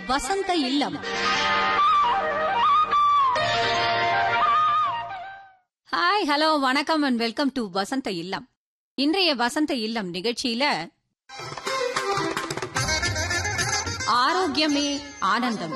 வசந்த இல்லம் hi hello வணக்கம் அண்ட் வெல்கம் டு வசந்த இல்லம் இன்றைய வசந்த இல்லம் நிகழ்ச்சியில ஆரோக்கியமே ஆனந்தம்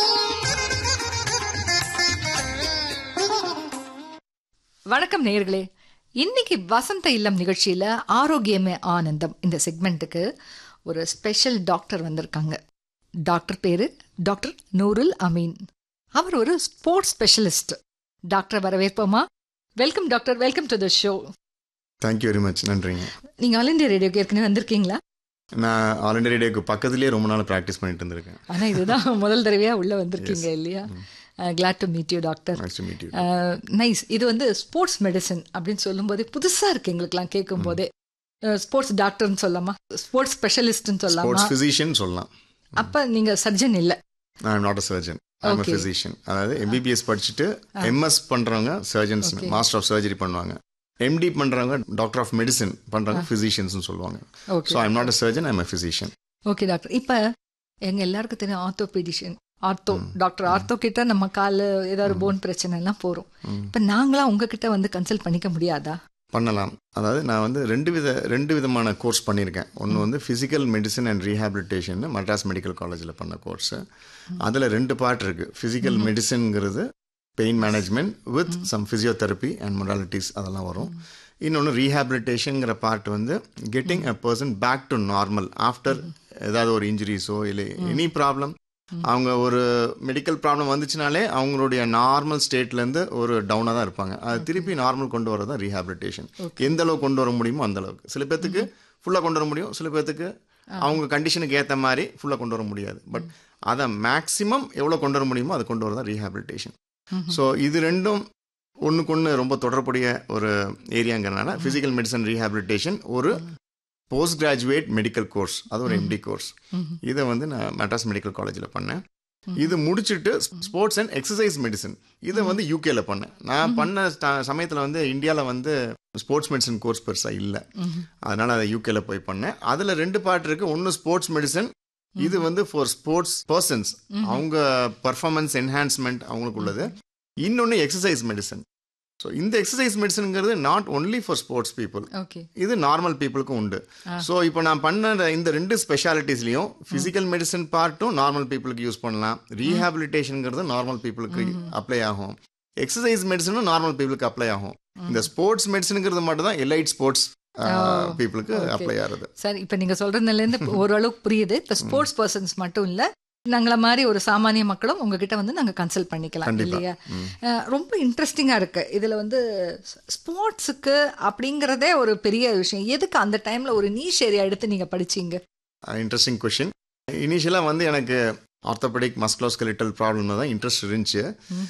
வணக்கம் நேயர்களே இன்னைக்கு வசந்த இல்லம் நிகழ்ச்சியில ஆரோக்கியமே ஆனந்தம் இந்த செக்மெண்ட்டுக்கு ஒரு ஸ்பெஷல் டாக்டர் வந்திருக்காங்க டாக்டர் பேரு டாக்டர் நூருல் அமீன் அவர் ஒரு ஸ்போர்ட்ஸ் ஸ்பெஷலிஸ்ட் டாக்டர் வரவேற்போமா welcome doctor welcome to the show thank you very much நன்றிங்க நீங்க ஆல் இந்தியா ரேடியோக்கு ஏற்கனவே வந்திருக்கீங்களா நான் ஆல் இண்டியா ரேடியோக்கு பக்கத்துலேயே ரொம்ப நாள் ப்ராக்டிஸ் பண்ணிட்டு இருந்திருக்கேன் ஆனா இதுதான் முதல் தடவையா உள்ள வந்திருக்கீங்க இல்லையா glad to meet you doctor nice to meet you nice இது வந்து ஸ்போர்ட்ஸ் மெடிசன் அப்படின்னு சொல்லும்போதே புதுசா இருக்கு எங்களுக்குலாம் கேட்கும் போதே ஸ்போர்ட்ஸ் டாக்டர்னு சொல்லாமா ஸ்போர்ட்ஸ் ஸ்பெஷலிஸ்ட்னு சொல்லாமா ஸ்போர்ட்ஸ் ஃபிசிஷியன் சொல்லலாம் அப்ப நீங்க சர்ஜன் இல்ல நான் not a surgeon I'm a Okay. Physician அதாவது எம்பிபிஎஸ் படிச்சுட்டு எம்எஸ் பண்றவங்க சர்ஜன்ஸ் மாஸ்டர் ஆஃப் சர்ஜரி பண்ணுவாங்க எம்டி பண்றவங்க டாக்டர் ஆஃப் மெடிசன் பண்றவங்க ஃபிசிஷியன்ஸ் சொல்லுவாங்க okay so I'm not a surgeon I'm a physician okay doctor இப்ப எங்க எல்லாருக்கும் தெரியும் ஆர்த்தோபெடிஷியன் ஆர்த்தோ டாக்டர் ஆர்த்தோ கிட்ட நம்ம கால ஏதாவது போன் பிரச்சனை எல்லாம் போறோம் இப்ப நாங்களா உங்ககிட்ட வந்து கன்சல்ட் பண்ணிக்க முடியாதா பண்ணலாம் அதாவது நான் வந்து ரெண்டு வித ரெண்டு விதமான கோர்ஸ் பண்ணியிருக்கேன் ஒன்று வந்து physical medicine and rehabilitation Madras medical காலேஜில் பண்ண கோர்ஸு அதில் ரெண்டு பார்ட் இருக்குது ஃபிசிக்கல் மெடிசன்ங்கிறது pain management with some physiotherapy and modalities அதெல்லாம் வரும் இன்னொன்று ரீஹாபிலிட்டேஷனுங்கிற பார்ட் வந்து getting a person back to normal after ஏதாவது ஒரு இன்ஜுரிஸோ இல்லை எனி ப்ராப்ளம் அவங்க ஒரு மெடிக்கல் ப்ராப்ளம் வந்துச்சுனாலே அவங்களுடைய நார்மல் ஸ்டேட்லேருந்து ஒரு டவுனாக தான் இருப்பாங்க அது திருப்பி நார்மல் கொண்டு வரது தான் ரீஹாபிலிட்டேஷன் எந்த அளவுக்கு கொண்டு வர முடியுமோ அந்த அளவுக்கு சில பேர்த்துக்கு ஃபுல்லாக கொண்டு வர முடியும் சில பேர்த்துக்கு அவங்க கண்டிஷனுக்கு ஏற்ற மாதிரி ஃபுல்லாக கொண்டு வர முடியாது பட் அதை மேக்ஸிமம் எவ்வளோ கொண்டு வர முடியுமோ அதை கொண்டு வர தான் ரீஹாபிலிட்டேஷன் ஸோ இது ரெண்டும் ஒன்றுக்கு ஒன்று ரொம்ப தொடர்புடைய ஒரு ஏரியாங்கிறனால ஃபிசிக்கல் மெடிசன் ரீஹாபிலிட்டேஷன் ஒரு போஸ்ட் கிராஜுவேட் மெடிக்கல் கோர்ஸ் அது ஒரு எம்டி கோர்ஸ் இதை வந்து நான் மெட்ராஸ் மெடிக்கல் காலேஜில் பண்ணேன் இது முடிச்சுட்டு ஸ்போர்ட்ஸ் அண்ட் எக்ஸசைஸ் மெடிசன் இதை வந்து யூகேல பண்ணேன் நான் பண்ண சமயத்தில் வந்து இந்தியாவில் வந்து ஸ்போர்ட்ஸ் மெடிசன் கோர்ஸ் பெருசாக இல்லை அதனால அதை யூகேல போய் பண்ணேன் அதில் ரெண்டு பார்ட் இருக்கு ஒன்று ஸ்போர்ட்ஸ் மெடிசன் இது வந்து ஃபார் ஸ்போர்ட்ஸ் பர்சன்ஸ் அவங்க பர்ஃபார்மன்ஸ் என்ஹான்ஸ்மெண்ட் அவங்களுக்கு உள்ளது இன்னொன்று எக்ஸசைஸ் மெடிசன் ஸோ இந்த எக்ஸசைஸ் மெடிசனுங்கிறது not only for sports people okay இது நார்மல் பீப்புளுக்கும் உண்டு ஸோ இப்போ நான் பண்ண இந்த ரெண்டு ஸ்பெஷாலிட்டிஸ்லையும் ஃபிசிக்கல் மெடிசன் பார்ட்டும் நார்மல் பீப்புளுக்கு யூஸ் பண்ணலாம் ரீஹாபிலிட்டேஷனுங்கிறது நார்மல் பீப்புளுக்கு அப்ளை ஆகும் எக்ஸசைஸ் மெடிசனும் நார்மல் பீப்புளுக்கு அப்ளை ஆகும் இந்த ஸ்போர்ட்ஸ் மெடிசனுங்கிறது மட்டும் தான் எலைட் ஸ்போர்ட்ஸ் பீப்புளுக்கு அப்ளை ஆகுது சரி இப்ப நீங்க சொல்றதுல இருந்து ஓரளவுக்கு புரியுது இப்ப ஸ்போர்ட்ஸ் பர்சன்ஸ் மட்டும் இல்ல நாங்கள மாதிரி ஒரு சாமானிய மக்களும் உங்ககிட்ட வந்து நாங்க கன்சல்ட் பண்ணிக்கலாம் கண்டிப்பா. இல்லையா அஹ், ரொம்ப இன்ட்ரெஸ்டிங்கா இருக்கு இதுல வந்து ஸ்போர்ட்ஸுக்கு அப்படிங்கறதே ஒரு பெரிய விஷயம் எதுக்கு அந்த டைம்ல ஒரு நீஷ் ஏரியா எடுத்து நீங்க படிச்சீங்க இன்ட்ரெஸ்டிங் கொஷின் இனிஷியலாக வந்து எனக்கு ஆர்த்தோபெடிக் மஸ்குலோஸ்கெலிட்டல் ப்ராப்ளம் தான் இன்ட்ரெஸ்ட் இருந்துச்சு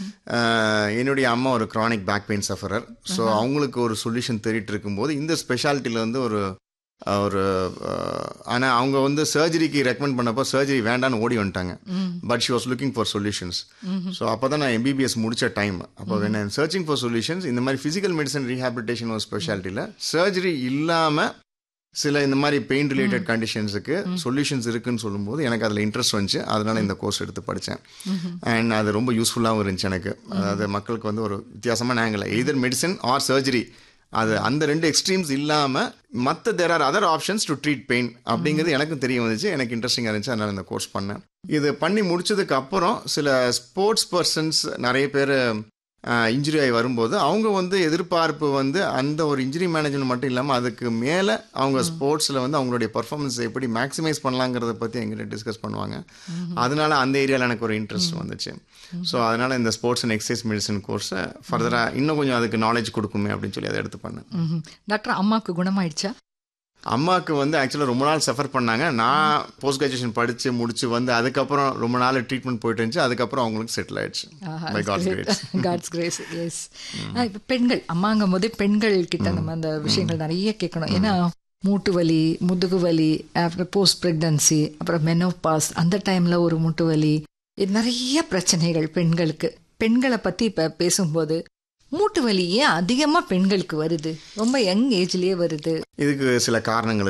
அஹ், என்னுடைய அம்மா ஒரு chronic back pain sufferer so அவங்களுக்கு ஒரு சொல்யூஷன் தேடிட்டு இருக்கும்போது இந்த ஸ்பெஷாலிட்டியில் வந்து ஒரு அஹ், ஒரு ஆனால் அவங்க வந்து சர்ஜரிக்கு ரெக்கமெண்ட் பண்ணப்போ சர்ஜரி வேண்டான்னு ஓடி வந்துட்டாங்க but she was looking for solutions so அப்போ தான் நான் எம்பிபிஎஸ் முடிச்ச டைம் அப்போ when I'm searching for solutions இந்த மாதிரி ஃபிசிக்கல் மெடிசன் ரீஹாபிலிட்டேஷன் ஒரு ஸ்பெஷாலிட்டியில் சர்ஜரி இல்லாமல் சில இந்த மாதிரி பெயின் ரிலேட்டட் கண்டிஷன்ஸுக்கு சொல்யூஷன்ஸ் இருக்குன்னு சொல்லும்போது எனக்கு அதில் இன்ட்ரெஸ்ட் வந்துச்சு அதனால இந்த கோர்ஸ் எடுத்து படித்தேன் அண்ட் அது ரொம்ப யூஸ்ஃபுல்லாகவும் இருந்துச்சு எனக்கு அதாவது மக்களுக்கு வந்து ஒரு வித்தியாசமான angle either medicine or surgery அது அந்த ரெண்டு எக்ஸ்ட்ரீம்ஸ் இல்லாமல் மற்ற there are other options to treat pain அப்படிங்கிறது எனக்கும் தெரிய வந்துச்சு எனக்கு இன்ட்ரெஸ்டிங்காக இருந்துச்சு அதனால இந்த கோர்ஸ் பண்ணேன் இது பண்ணி முடிச்சதுக்கு அப்புறம் சில ஸ்போர்ட்ஸ் பர்சன்ஸ் நிறைய பேர் இன்ஜுரி ஆகி வரும்போது அவங்க வந்து எதிர்பார்ப்பு வந்து அந்த ஒரு இன்ஜுரி மேனேஜ்மெண்ட் மட்டும் இல்லாமல் அதுக்கு மேலே அவங்க ஸ்போர்ட்ஸில் வந்து அவங்களுடைய பர்ஃபார்மன்ஸ் எப்படி மேக்ஸிமைஸ் பண்ணலாங்கிறத பற்றி எங்கிட்ட டிஸ்கஸ் பண்ணுவாங்க அதனால அந்த ஏரியாவில் எனக்கு ஒரு இன்ட்ரெஸ்ட் வந்துச்சு ஸோ அதனால இந்த ஸ்போர்ட்ஸ் அண்ட் எக்ஸசைஸ் மெடிசன் கோர்ஸை ஃபர்தராக இன்னும் கொஞ்சம் அதுக்கு நாலேஜ் கொடுக்குமே அப்படின்னு சொல்லி அதை எடுத்து பண்ணேன் ம்ஹும். டாக்டர் அம்மாக்கு குணமாயிடுச்சா அம்மாவுக்கு வந்து ஆக்சுவலாக ரொம்ப நாள் சஃபர் பண்ணாங்க நான் போஸ்ட் கிராஜுவேஷன் படித்து முடிச்சு வந்து அதுக்கப்புறம் ரொம்ப நாள் ட்ரீட்மெண்ட் போயிட்டு இருந்துச்சு அதுக்கப்புறம் அவங்களுக்கு செட்டில் ஆயிடுச்சு by God's greats God's grace yes இப்போ பெண்கள் அம்மாங்கும் போதே பெண்கள் கிட்ட நம்ம அந்த விஷயங்கள் நிறைய கேட்கணும் ஏன்னா மூட்டு வலி முதுகு வலி அப்புறம் போஸ்ட் ப்ரெக்னன்சி அப்புறம் மெனோபாஸ் அந்த டைம்ல ஒரு மூட்டு வலி இது நிறைய பிரச்சனைகள் பெண்களுக்கு பெண்களை பத்தி இப்ப பேசும்போது மூட்டு வலி ஏன் அதிகமா பெண்களுக்கு வருது ரொம்ப யங் ஏஜ்லயே வருது இதுக்கு சில காரணங்கள்